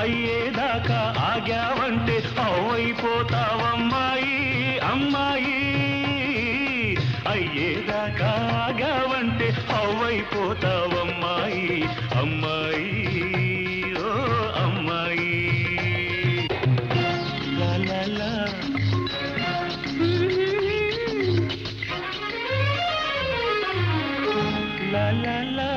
అయ్యేదాకా ఆగావంటే అవైపోతావమ్మాయి అమ్మాయి అయ్యేదాకా ఆగావంటే అవైపోతావమ్మాయి అమ్మాయి ఓ అమ్మాయి లా లా లా లా లా లా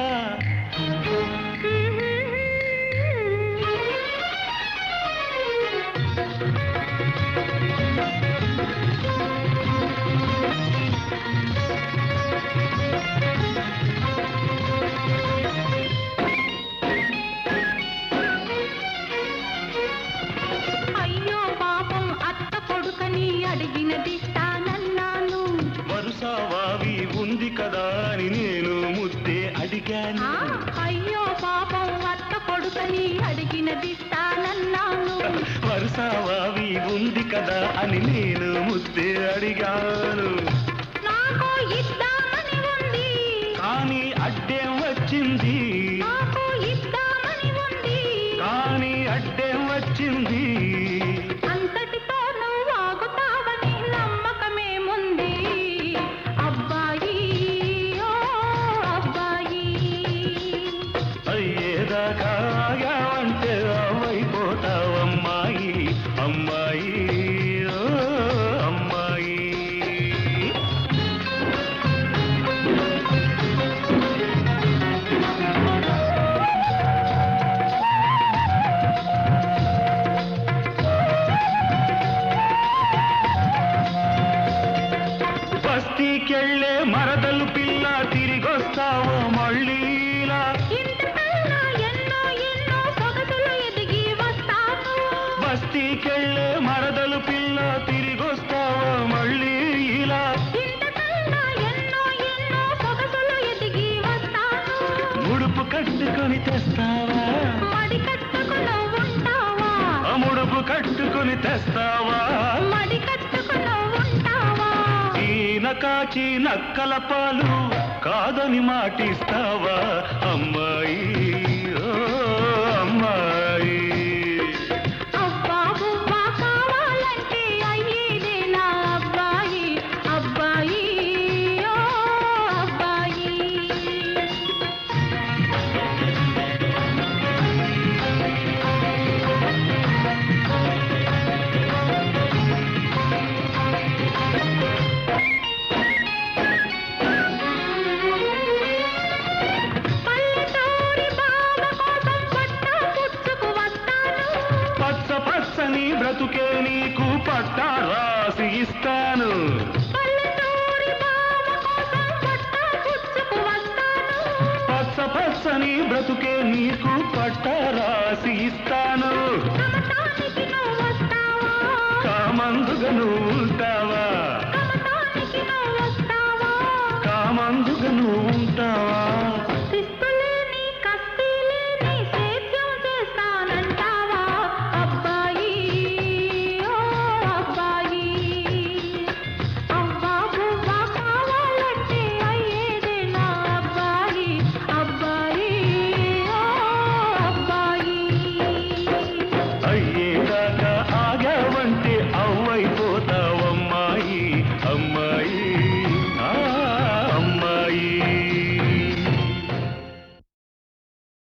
అయ్యో పాపం అత్త కొడుకని అడిగినది తానన్నాను వరుస వావి ఉంది కదా అని నేను ముద్దే అడిగాను ఆ, అయ్యో పాపం అత్త కొడుకని అడిగినది తానన్నాను వరుస వావి ఉంది కదా అని నేను ముద్దే అడిగాను నాకు ఇద్దామని ఉంది కానీ అడ్డేం వచ్చింది నాకు ఇద్దామని ఉంది కానీ అడ్డేం వచ్చింది అంతటితో నువ్వు ఆగుతావని నమ్మకమేముంది అబ్బాయి ఓ అబ్బాయి అయ్యేదాకా ఆగావంటే అవైపోతావమ్మాయి అమ్మాయి ఓ అమ్మాయి బస్తీకెళ్ళే మరదలు పిల్ల తిరిగొస్తావో మళ్ళీలా ఇంతకన్నా ఎన్నో ఎన్నో సొగసులు ఎదిగి వస్తాను బస్తీకెళ్ళే మరదలు పిల్ల తిరిగొస్తావో మళ్ళీ ఇలా ఇంతకన్నా ఎన్నో ఎన్నో సొగసులు ఎదిగి వస్తాను ముడుపు కట్టుకొని తెస్తావా మడి కట్టుకుని ఉంటావా ఆ ముడుపు కట్టుకొని తెస్తావా మడి కట్టుకుని ఉంటావా ఈన కాచి నక్కల పాలు కాదని మాటిస్తావా అమ్మాయి ఓ అమ్మాయి అబ్బా బుబ్బా కావాలంటే అయ్యేదే నా అబ్బాయి అబ్బాయి ఓ అబ్బాయి పల్లెటూరి బావ కోసం పట్టా పుచ్చుకు వస్తాను పచ్చ పచ్చని బ్రతుకే నీకు పట్టా రాసి ఇస్తాను పల్లెటూరి బావ కోసం పట్టా పుచ్చుకు వస్తాను పచ్చ పచ్చని బ్రతుకే నీకు పట్టా రాసి ఇస్తాను సమతానికి నువ్వు వస్తావా కామందుగా నువ్వు ఉంటావా